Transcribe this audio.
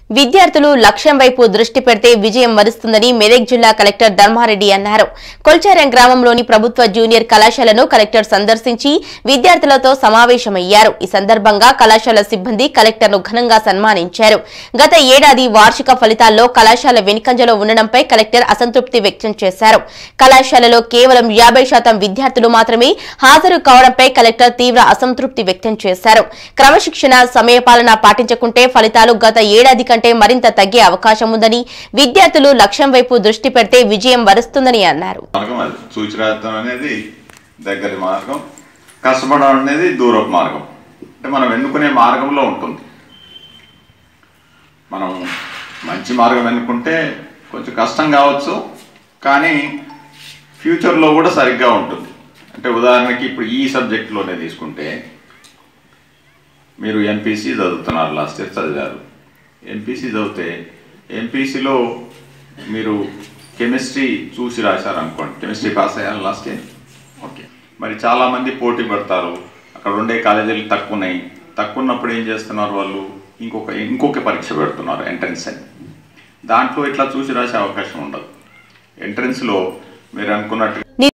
విద్యార్థులు లక్ష్యం వైపు దృష్టి పెడితే విజయం వరిస్తుందని మెదక్ జిల్లా కలెక్టర్ ధర్మారెడ్డి అన్నారు కొల్చారం గ్రామంలోని ప్రభుత్వ జూనియర్ కళాశాలను కలెక్టర్ సందర్శించి విద్యార్థులతో సమావేశమయ్యారు ఈ సందర్భంగా కళాశాల సిబ్బంది కలెక్టర్ను ఘనంగా సన్మానించారు గత ఏడాది వార్షిక ఫలితాల్లో కళాశాల వెనుకంజలో ఉండడంపై కలెక్టర్ అసంతృప్తి వ్యక్తం చేశారు కళాశాలలో కేవలం యాభై శాతం విద్యార్థులు మాత్రమే హాజరు కావడంపై కలెక్టర్ తీవ్ర అసంతృప్తి వ్యక్తం చేశారు క్రమశిక్షణ సమయపాలన పాటించకుంటే ఫలితాలు గత ఏడాది కంటే మరింత తగ్గే అవకాశం ఉందని విద్యార్థులు లక్ష్యం వైపు దృష్టి పెడితే విజయం వరుస్తుందని అన్నారు మార్గం అది సూచిరాయత్నం అనేది దగ్గరి మార్గం కష్టపడడం అనేది దూరపు మార్గం అంటే మనం ఎన్నుకునే మార్గంలో ఉంటుంది మనం మంచి మార్గం ఎన్నుకుంటే కొంచెం కష్టం కావచ్చు కానీ ఫ్యూచర్లో కూడా సరిగ్గా ఉంటుంది అంటే ఉదాహరణకి ఇప్పుడు ఈ సబ్జెక్ట్లోనే తీసుకుంటే మీరు ఎంపీసీ చదువుతున్నారు లాస్ట్ ఇయర్ చదివారు ఎంపీసీ చదివితే ఎంపీసీలో మీరు కెమిస్ట్రీ చూసి రాశారనుకోండి కెమిస్ట్రీ పాస్ అయ్యారు లాస్ట్ ఇయర్ ఓకే మరి చాలామంది పోటీ పడతారు అక్కడ ఉండే కాలేజీలు తక్కువ ఉన్నాయి తక్కువ ఉన్నప్పుడు ఏం చేస్తున్నారు వాళ్ళు ఇంకొక ఇంకొక పరీక్ష పెడుతున్నారు ఎంట్రన్స్ అని దాంట్లో ఇట్లా చూసి రాసే అవకాశం ఉండదు ఎంట్రన్స్లో మీరు అనుకున్నట్టు